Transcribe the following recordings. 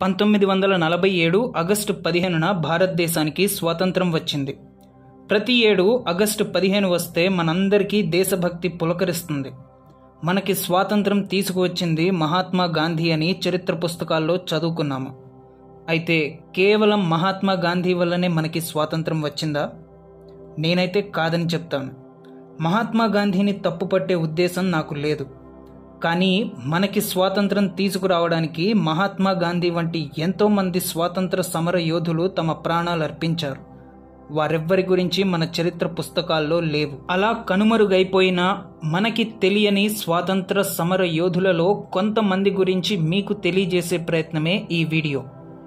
పంతొమ్మిది వందల నలభై ఏడు ఆగస్టు పదిహేనున భారతదేశానికి స్వాతంత్రం వచ్చింది ప్రతి ఏడు ఆగస్టు పదిహేను వస్తే మనందరికీ దేశభక్తి పులకరిస్తుంది మనకి స్వాతంత్రం తీసుకువచ్చింది మహాత్మా గాంధీ అని చరిత్ర పుస్తకాల్లో చదువుకున్నాము అయితే కేవలం మహాత్మా గాంధీ వల్లనే మనకి స్వాతంత్రం వచ్చిందా నేనైతే కాదని చెప్తాను మహాత్మా గాంధీని తప్పుపట్టే ఉద్దేశం నాకు లేదు కానీ మనకి స్వాతంత్రం తీసుకురావడానికి మహాత్మా గాంధీ వంటి ఎంతో మంది స్వాతంత్ర సమర యోధులు తమ ప్రాణాలు అర్పించారు వారెవ్వరి గురించి మన చరిత్ర పుస్తకాల్లో లేవు అలా కనుమరుగైపోయిన మనకి తెలియని స్వాతంత్ర సమర యోధులలో కొంతమంది గురించి మీకు తెలియజేసే ప్రయత్నమే ఈ వీడియో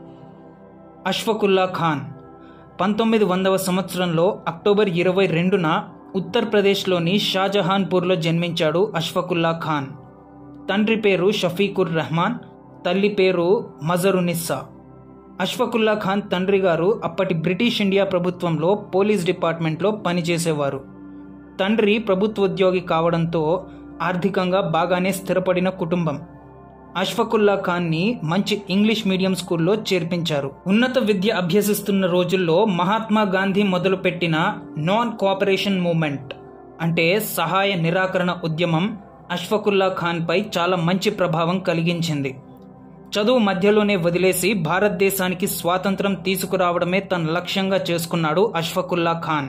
అష్ఫకుల్లా ఖాన్ పంతొమ్మిది వందవ సంవత్సరంలో అక్టోబర్ ఇరవై రెండున ఉత్తరప్రదేశ్లోని షాజహాన్పూర్లో జన్మించాడు అష్ఫకుల్లా ఖాన్ తండ్రి పేరు షఫీకుర్ రెహమాన్ తల్లి పేరు మజరునిస్సా అష్ఫకుల్లా ఖాన్ తండ్రి గారు అప్పటి బ్రిటిష్ ఇండియా ప్రభుత్వంలో పోలీస్ డిపార్ట్మెంట్లో పనిచేసేవారు తండ్రి ప్రభుత్వోద్యోగి కావడంతో ఆర్థికంగా బాగానే స్థిరపడిన కుటుంబం అష్ఫకుల్లా ఖాన్ని మంచి ఇంగ్లీష్ మీడియం స్కూల్లో చేర్పించారు ఉన్నత విద్య అభ్యసిస్తున్న రోజుల్లో మహాత్మా గాంధీ మొదలుపెట్టిన నాన్ కోఆపరేషన్ మూమెంట్ అంటే సహాయ నిరాకరణ ఉద్యమం అష్ఫకుల్లా ఖాన్పై చాలా మంచి ప్రభావం కలిగించింది చదువు మధ్యలోనే వదిలేసి భారతదేశానికి స్వాతంత్రం తీసుకురావడమే తన లక్ష్యంగా చేసుకున్నాడు అష్ఫకుల్లా ఖాన్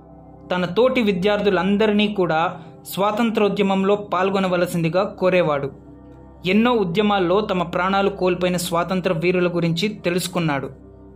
తన తోటి విద్యార్థులందరినీ కూడా స్వాతంత్రోద్యమంలో పాల్గొనవలసిందిగా కోరేవాడు ఎన్నో ఉద్యమాల్లో తమ ప్రాణాలు కోల్పోయిన స్వాతంత్ర వీరుల గురించి తెలుసుకున్నాడు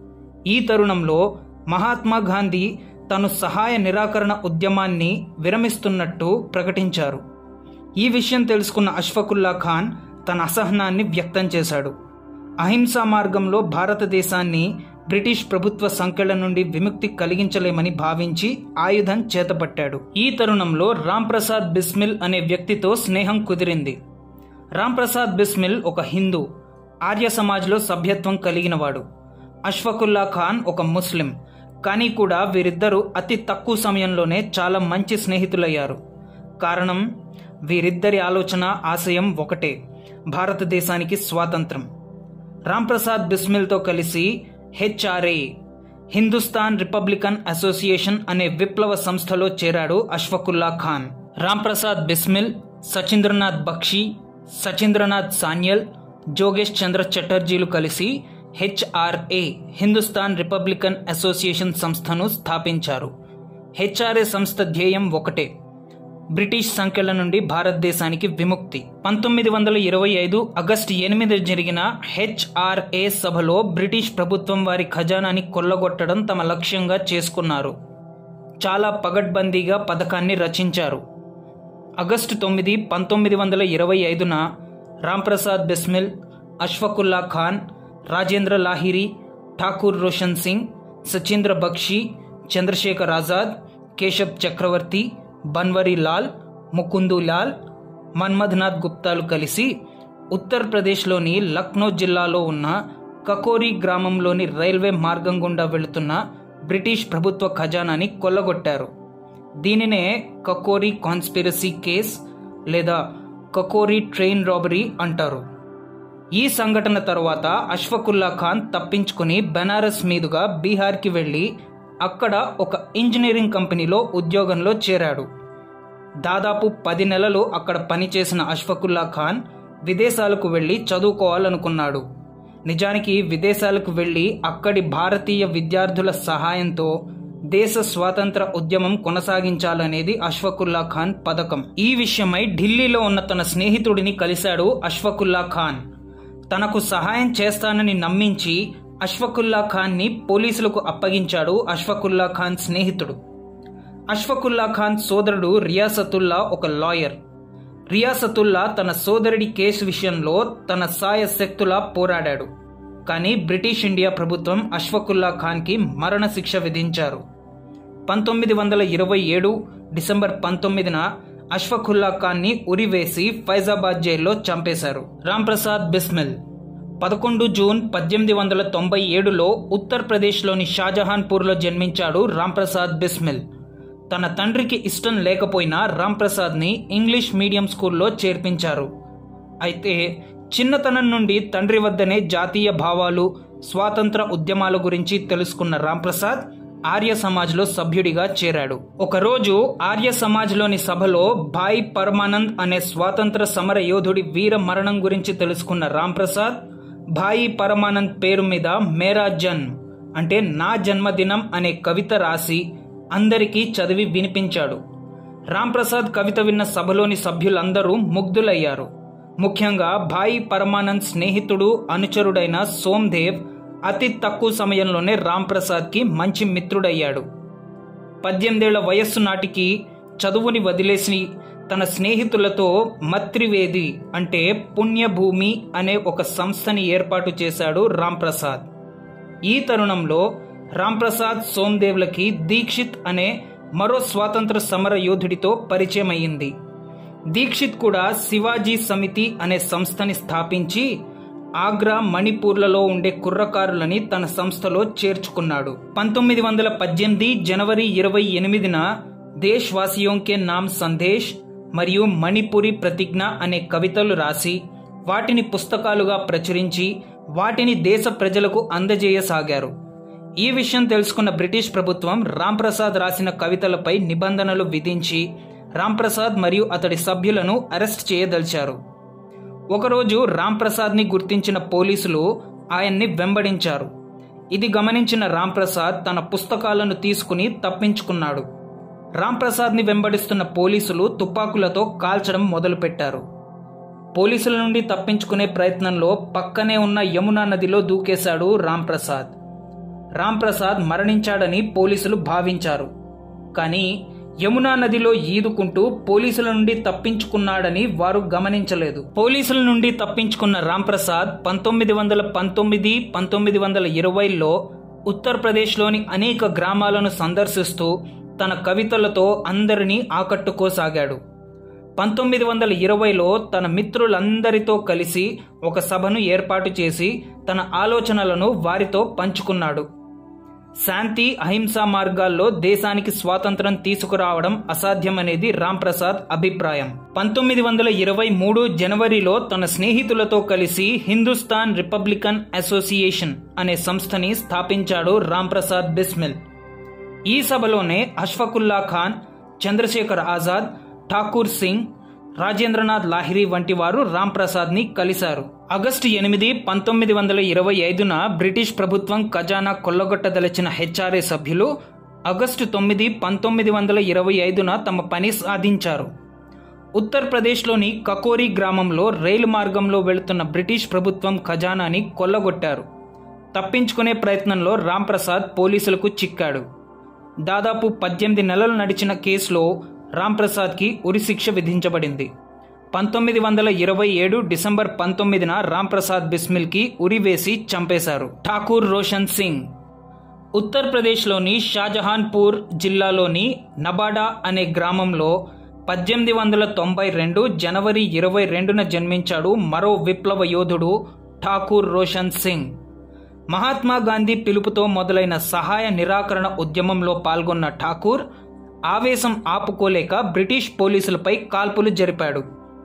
ఈ తరుణంలో మహాత్మా గాంధీ తను సహాయ నిరాకరణ ఉద్యమాన్ని విరమిస్తున్నట్టు ప్రకటించారు ఈ విషయం తెలుసుకున్న అష్ఫకుల్లా ఖాన్ తన అసహనాన్ని వ్యక్తం చేశాడు అహింసా మార్గంలో భారతదేశాన్ని బ్రిటిష్ ప్రభుత్వ సంకెళ్ల నుండి విముక్తి కలిగించలేమని భావించి ఆయుధం చేతపట్టాడు ఈ తరుణంలో రాంప్రసాద్ బిస్మిల్ అనే వ్యక్తితో స్నేహం కుదిరింది రాంప్రసాద్ బిస్మిల్ ఒక హిందూ ఆర్య సమాజ్లో సభ్యత్వం కలిగినవాడు అష్ఫకుల్లా ఖాన్ ఒక ముస్లిం కానీ కూడా వీరిద్దరూ అతి తక్కువ సమయంలోనే చాలా మంచి స్నేహితులయ్యారు కారణం వీరిద్దరి ఆలోచన ఆశయం ఒకటే భారతదేశానికి స్వాతంత్రం రాంప్రసాద్ బిస్మిల్తో కలిసి హెచ్ఆర్ఏ హిందుస్థాన్ రిపబ్లికన్ అసోసియేషన్ అనే విప్లవ సంస్థలో చేరాడు అష్ఫకుల్లా ఖాన్ రాంప్రసాద్ బిస్మిల్ సచీంద్రనాథ్ బక్షి సచీంద్రనాథ్ సాన్యల్ జోగేష్ చంద్ర చటర్జీలు కలిసి హెచ్ఆర్ఏ హిందుస్థాన్ రిపబ్లికన్ అసోసియేషన్ సంస్థను స్థాపించారు హెచ్ఆర్ఏ సంస్థ ధ్యేయం ఒకటే బ్రిటిష్ సంఖ్యల నుండి భారతదేశానికి విముక్తి పంతొమ్మిది వందల ఇరవై ఐదు ఆగస్టు ఎనిమిది జరిగిన హెచ్ఆర్ఏ సభలో బ్రిటిష్ ప్రభుత్వం వారి ఖజానాని కొల్లగొట్టడం తమ లక్ష్యంగా చేసుకున్నారు చాలా పగడ్బందీగా పథకాన్ని రచించారు ఆగస్టు తొమ్మిది పంతొమ్మిది వందల ఇరవై ఐదున రాంప్రసాద్ బిస్మిల్ అష్ఫకుల్లా ఖాన్ రాజేంద్ర లాహిరి ఠాకూర్ రోషన్ సింగ్ సచీంద్ర బక్షి చంద్రశేఖర్ ఆజాద్ కేశవ్ చక్రవర్తి బన్వరీ లాల్ ముకుందు లాల్ మన్మథనాథ్ గుప్తాలు కలిసి ఉత్తరప్రదేశ్లోని లక్నో జిల్లాలో ఉన్న కకోరి గ్రామంలోని రైల్వే మార్గం గుండా వెళుతున్న బ్రిటిష్ ప్రభుత్వ ఖజానాని కొల్లగొట్టారు దీనినే కకోరి కాన్స్పిరసీ కేస్ లేదా కకోరి ట్రైన్ రాబరీ అంటారు ఈ సంఘటన తరువాత అష్ఫకుల్లా ఖాన్ తప్పించుకుని బెనారస్ మీదుగా బీహార్కి వెళ్ళి అక్కడ ఒక ఇంజనీరింగ్ కంపెనీలో ఉద్యోగంలో చేరాడు దాదాపు పది నెలలు అక్కడ పనిచేసిన అష్ఫకుల్లా ఖాన్ విదేశాలకు వెళ్ళి చదువుకోవాలనుకున్నాడు నిజానికి విదేశాలకు వెళ్ళి అక్కడి భారతీయ విద్యార్థుల సహాయంతో దేశ స్వాతంత్ర ఉద్యమం కొనసాగించాలనేది అష్ఫకుల్లా ఖాన్ పథకం ఈ విషయమై ఢిల్లీలో ఉన్న తన స్నేహితుడిని కలిశాడు అష్ఫకుల్లా ఖాన్ తనకు సహాయం చేస్తానని నమ్మించి అష్ఫకుల్లా ఖాన్ని పోలీసులకు అప్పగించాడు అష్ఫకుల్లా ఖాన్ స్నేహితుడు అష్ఫకుల్లా ఖాన్ సోదరుడు రియాసతుల్లా ఒక లాయర్ రియాసతుల్లా తన సోదరుడి కేసు విషయంలో తన సాయశక్తులా పోరాడాడు కానీ బ్రిటిష్ ఇండియా ప్రభుత్వం అష్ఫకుల్లా ఖాన్కి మరణశిక్ష విధించారు పంతొమ్మిది వందల ఇరవై ఏడు డిసెంబర్ పంతొమ్మిదిన అష్ఫకుల్లా ఖాన్ని ఉరివేసి ఫైజాబాద్ జైల్లో చంపేశారు రాంప్రసాద్ బిస్మిల్ పదకొండు జూన్ పద్దెనిమిది వందల తొంభై ఏడులో ఉత్తరప్రదేశ్లోని షాజహాన్పూర్లో జన్మించాడు రాంప్రసాద్ బిస్మిల్ తన తండ్రికి ఇష్టం లేకపోయినా రాంప్రసాద్ని ఇంగ్లీష్ మీడియం స్కూల్లో చేర్పించారు అయితే చిన్నతనం నుండి తండ్రి వద్దనే జాతీయ భావాలు స్వాతంత్ర ఉద్యమాల గురించి తెలుసుకున్న రాంప్రసాద్ ఆర్య సమాజ్లో సభ్యుడిగా చేరాడు ఒకరోజు ఆర్య సమాజ్లోని సభలో భాయ్ పరమానంద్ అనే స్వాతంత్ర సమర యోధుడి వీర మరణం గురించి తెలుసుకున్న రాంప్రసాద్ భాయి పరమానంద్ పేరు మీద మేరా జన్మ్ అంటే నా జన్మదినం అనే కవిత రాసి అందరికీ చదివి వినిపించాడు రాంప్రసాద్ కవిత విన్న సభలోని సభ్యులందరూ ముగ్ధులయ్యారు ముఖ్యంగా భాయి పరమానంద్ స్నేహితుడు అనుచరుడైన సోమ్దేవ్ అతి తక్కువ సమయంలోనే రాంప్రసాద్కి మంచి మిత్రుడయ్యాడు పద్దెనిమిదేళ్ల వయస్సు నాటికి చదువుని వదిలేసి తన స్నేహితులతో మత్రివేది అంటే పుణ్యభూమి అనే ఒక సంస్థని ఏర్పాటు చేశాడు రాంప్రసాద్ ఈ తరుణంలో రాంప్రసాద్ సోమ్దేవ్లకి దీక్షిత్ అనే మరో స్వాతంత్ర సమర యోధుడితో పరిచయం అయ్యింది దీక్షిత్ కూడా శివాజీ సమితి అనే సంస్థని స్థాపించి ఆగ్రా మణిపూర్లలో ఉండే కుర్రకారులని తన సంస్థలో చేర్చుకున్నాడు పంతొమ్మిది వందల పద్దెనిమిది జనవరి ఇరవై ఎనిమిదిన దేశ్ వాసియోంకే నామ్ సందేశ్ మరియు మణిపురి ప్రతిజ్ఞ అనే కవితలు రాసి వాటిని పుస్తకాలుగా ప్రచురించి వాటిని దేశ ప్రజలకు అందజేయసాగారు ఈ విషయం తెలుసుకున్న బ్రిటిష్ ప్రభుత్వం రాంప్రసాద్ రాసిన కవితలపై నిబంధనలు విధించి రాంప్రసాద్ మరియు అతడి సభ్యులను అరెస్ట్ చేయదలిచారు ఒకరోజు రాంప్రసాద్ని గుర్తించిన పోలీసులు ఆయన్ని వెంబడించారు ఇది గమనించిన రాంప్రసాద్ తన పుస్తకాలను తీసుకుని తప్పించుకున్నాడు రాంప్రసాద్ని వెంబడిస్తున్న పోలీసులు తుపాకులతో కాల్చడం మొదలుపెట్టారు పోలీసుల నుండి తప్పించుకునే ప్రయత్నంలో పక్కనే ఉన్న యమునా నదిలో దూకేశాడు రాంప్రసాద్ రాంప్రసాద్ మరణించాడని పోలీసులు భావించారు కానీ యమునా నదిలో ఈదుకుంటూ పోలీసుల నుండి తప్పించుకున్నాడని వారు గమనించలేదు పోలీసుల నుండి తప్పించుకున్న రాంప్రసాద్ పంతొమ్మిది వందల పంతొమ్మిది పంతొమ్మిది వందల ఇరవైలో ఉత్తరప్రదేశ్లోని అనేక గ్రామాలను సందర్శిస్తూ తన కవితలతో అందరినీ ఆకట్టుకోసాగాడు పంతొమ్మిది వందల ఇరవైలో తన మిత్రులందరితో కలిసి ఒక సభను ఏర్పాటు చేసి తన ఆలోచనలను వారితో పంచుకున్నాడు శాంతి అహింసా మార్గాల్లో దేశానికి స్వాతంత్రం తీసుకురావడం అసాధ్యమనేది రాంప్రసాద్ అభిప్రాయం పంతొమ్మిది వందల ఇరవై మూడు జనవరిలో తన స్నేహితులతో కలిసి హిందుస్థాన్ రిపబ్లికన్ అసోసియేషన్ అనే సంస్థని స్థాపించాడు రాంప్రసాద్ బిస్మిల్ ఈ సభలోనే అష్ఫకుల్లా ఖాన్ చంద్రశేఖర్ ఆజాద్ ఠాకూర్ సింగ్ రాజేంద్రనాథ్ లాహిరి వంటి వారు రాంప్రసాద్ని కలిశారు ఆగస్టు ఎనిమిది పంతొమ్మిది వందల ఇరవై ఐదున బ్రిటిష్ ప్రభుత్వం ఖజానా కొల్లగొట్టదలిచిన హెచ్ఆర్ఏ సభ్యులు ఆగస్టు తొమ్మిది పంతొమ్మిది వందల ఇరవై ఐదున తమ పని సాధించారు ఉత్తరప్రదేశ్లోని కకోరి గ్రామంలో రైలు మార్గంలో వెళుతున్న బ్రిటిష్ ప్రభుత్వం ఖజానాని కొల్లగొట్టారు తప్పించుకునే ప్రయత్నంలో రాంప్రసాద్ పోలీసులకు చిక్కాడు దాదాపు పద్దెనిమిది నెలలు నడిచిన కేసులో రాంప్రసాద్కి ఉరిశిక్ష విధించబడింది పంతొమ్మిది వందల ఇరవై ఏడు డిసెంబర్ పంతొమ్మిదిన రాంప్రసాద్ బిస్మిల్కి ఉరి వేసి చంపేశారు ఠాకూర్ రోషన్ సింగ్ ఉత్తరప్రదేశ్లోని షాజహాన్పూర్ జిల్లాలోని నబాడా అనే గ్రామంలో పద్దెనిమిది వందల తొంభై రెండు జనవరి ఇరవై రెండున జన్మించాడు మరో విప్లవ యోధుడు ఠాకూర్ రోషన్ సింగ్ మహాత్మా గాంధీ పిలుపుతో మొదలైన సహాయ నిరాకరణ ఉద్యమంలో పాల్గొన్న ఠాకూర్ ఆవేశం ఆపుకోలేక బ్రిటిష్ పోలీసులపై కాల్పులు జరిపాడు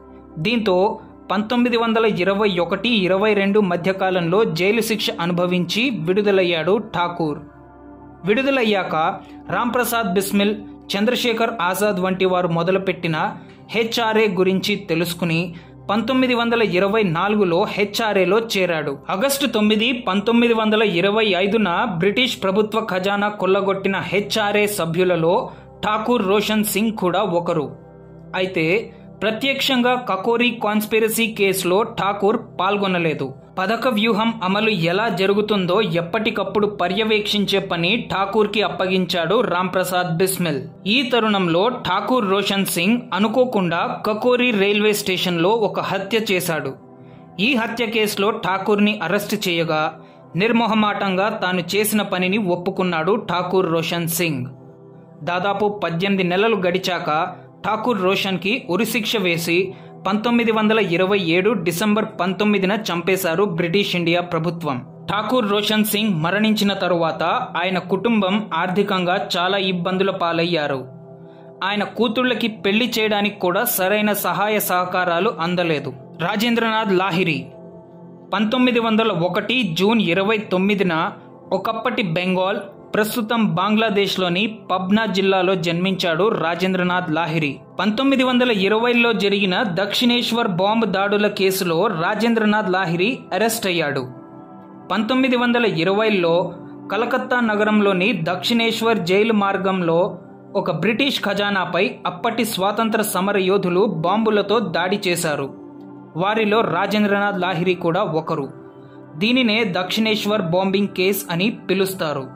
దీంతో పంతొమ్మిది వందల ఇరవై ఒకటి ఇరవై రెండు మధ్యకాలంలో జైలు శిక్ష అనుభవించి విడుదలయ్యాడు ఠాకూర్ విడుదలయ్యాక రాంప్రసాద్ బిస్మిల్ చంద్రశేఖర్ ఆజాద్ వంటి వారు మొదలుపెట్టిన హెచ్ఆర్ఏ గురించి తెలుసుకుని పంతొమ్మిది వందల ఇరవై నాలుగులో హెచ్ఆర్ఏలో చేరాడు ఆగస్టు తొమ్మిది పంతొమ్మిది వందల ఇరవై ఐదున బ్రిటిష్ ప్రభుత్వ ఖజానా కొల్లగొట్టిన హెచ్ఆర్ఏ సభ్యులలో ఠాకూర్ రోషన్ సింగ్ కూడా ఒకరు అయితే ప్రత్యక్షంగా కకోరి కాన్స్పిరసీ కేసులో ఠాకూర్ పాల్గొనలేదు పథక వ్యూహం అమలు ఎలా జరుగుతుందో ఎప్పటికప్పుడు పర్యవేక్షించే పని ఠాకూర్కి అప్పగించాడు రాంప్రసాద్ బిస్మిల్ ఈ తరుణంలో ఠాకూర్ రోషన్ సింగ్ అనుకోకుండా కకోరి రైల్వే స్టేషన్లో ఒక హత్య చేశాడు ఈ హత్య కేసులో ఠాకూర్ని అరెస్టు చేయగా నిర్మోహమాటంగా తాను చేసిన పనిని ఒప్పుకున్నాడు ఠాకూర్ రోషన్ సింగ్ దాదాపు పద్దెనిమిది నెలలు గడిచాక ఠాకూర్ రోషన్కి ఉరిశిక్ష వేసి పంతొమ్మిది వందల ఇరవై ఏడు డిసెంబర్ పంతొమ్మిదిన చంపేశారు బ్రిటిష్ ఇండియా ప్రభుత్వం ఠాకూర్ రోషన్ సింగ్ మరణించిన తరువాత ఆయన కుటుంబం ఆర్థికంగా చాలా ఇబ్బందుల పాలయ్యారు ఆయన కూతుళ్ళకి పెళ్లి చేయడానికి కూడా సరైన సహాయ సహకారాలు అందలేదు రాజేంద్రనాథ్ లాహిరి పంతొమ్మిది వందల ఒకటి జూన్ ఇరవై తొమ్మిదిన ఒకప్పటి బెంగాల్ ప్రస్తుతం బంగ్లాదేశ్లోని పబ్నా జిల్లాలో జన్మించాడు రాజేంద్రనాథ్ లాహిరి పంతొమ్మిది వందల ఇరవైలో జరిగిన దక్షిణేశ్వర్ బాంబు దాడుల కేసులో రాజేంద్రనాథ్ లాహిరి అరెస్ట్ అయ్యాడు పంతొమ్మిది వందల ఇరవైలో కలకత్తా నగరంలోని దక్షిణేశ్వర్ జైలు మార్గంలో ఒక బ్రిటిష్ ఖజానాపై అప్పటి స్వాతంత్ర సమర యోధులు బాంబులతో దాడి చేశారు వారిలో రాజేంద్రనాథ్ లాహిరి కూడా ఒకరు దీనినే దక్షిణేశ్వర్ బాంబింగ్ కేస్ అని పిలుస్తారు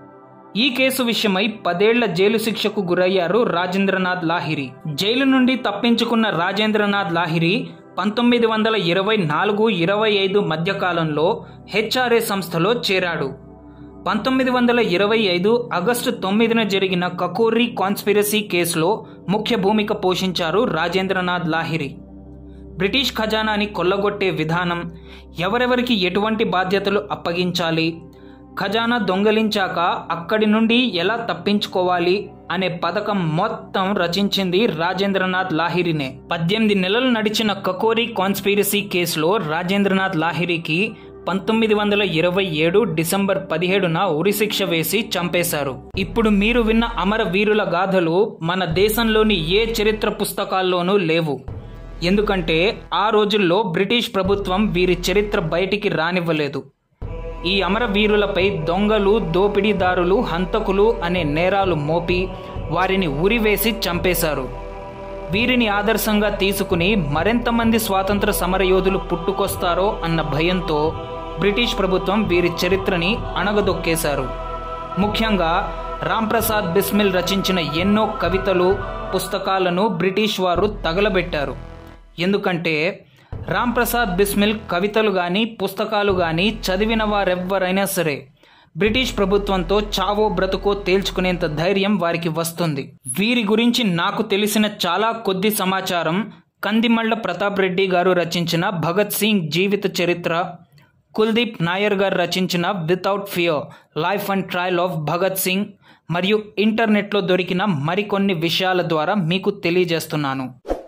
ఈ కేసు విషయమై పదేళ్ల జైలు శిక్షకు గురయ్యారు రాజేంద్రనాథ్ లాహిరి జైలు నుండి తప్పించుకున్న రాజేంద్రనాథ్ లాహిరి పంతొమ్మిది వందల ఇరవై నాలుగు ఇరవై ఐదు మధ్యకాలంలో హెచ్ఆర్ఏ సంస్థలో చేరాడు పంతొమ్మిది వందల ఇరవై ఐదు ఆగస్టు తొమ్మిదిన జరిగిన కకూరి కాన్స్పిరసీ కేసులో ముఖ్య భూమిక పోషించారు రాజేంద్రనాథ్ లాహిరి బ్రిటిష్ ఖజానాని కొల్లగొట్టే విధానం ఎవరెవరికి ఎటువంటి బాధ్యతలు అప్పగించాలి ఖజానా దొంగలించాక అక్కడి నుండి ఎలా తప్పించుకోవాలి అనే పథకం మొత్తం రచించింది రాజేంద్రనాథ్ లాహిరినే పద్దెనిమిది నెలలు నడిచిన కకోరి కాన్స్పిరసీ కేసులో రాజేంద్రనాథ్ లాహిరికి పంతొమ్మిది వందల ఇరవై ఏడు డిసెంబర్ పదిహేడున ఉరిశిక్ష వేసి చంపేశారు ఇప్పుడు మీరు విన్న అమర వీరుల గాథలు మన దేశంలోని ఏ చరిత్ర పుస్తకాల్లోనూ లేవు ఎందుకంటే ఆ రోజుల్లో బ్రిటిష్ ప్రభుత్వం వీరి చరిత్ర బయటికి రానివ్వలేదు ఈ అమరవీరులపై దొంగలు దోపిడీదారులు హంతకులు అనే నేరాలు మోపి వారిని ఉరివేసి చంపేశారు వీరిని ఆదర్శంగా తీసుకుని మరెంతమంది స్వాతంత్ర సమరయోధులు పుట్టుకొస్తారో అన్న భయంతో బ్రిటిష్ ప్రభుత్వం వీరి చరిత్రని అణగదొక్కేశారు ముఖ్యంగా రాంప్రసాద్ బిస్మిల్ రచించిన ఎన్నో కవితలు పుస్తకాలను బ్రిటిష్ వారు తగలబెట్టారు ఎందుకంటే రాంప్రసాద్ బిస్మిల్ కవితలు కానీ పుస్తకాలు కానీ చదివిన వారెవ్వరైనా సరే బ్రిటిష్ ప్రభుత్వంతో చావో బ్రతుకో తేల్చుకునేంత ధైర్యం వారికి వస్తుంది వీరి గురించి నాకు తెలిసిన చాలా కొద్ది సమాచారం కందిమళ్ళ ప్రతాప్ రెడ్డి గారు రచించిన భగత్ సింగ్ జీవిత చరిత్ర కుల్దీప్ నాయర్ గారు రచించిన without fear life and trial of Bhagat Singh మరియు ఇంటర్నెట్లో దొరికిన మరికొన్ని విషయాల ద్వారా మీకు తెలియజేస్తున్నాను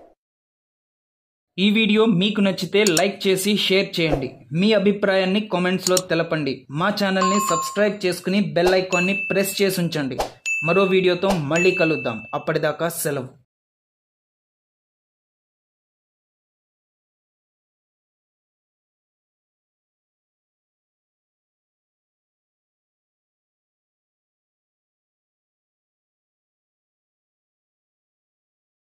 ఈ వీడియో మీకు నచ్చితే లైక్ చేసి షేర్ చేయండి మీ అభిప్రాయాన్ని కామెంట్స్లో తెలపండి మా ఛానల్ని సబ్స్క్రైబ్ చేసుకుని బెల్ ఐకాన్ని ప్రెస్ చేసి ఉంచండి మరో వీడియోతో మళ్ళీ కలుద్దాం అప్పటిదాకా సెలవు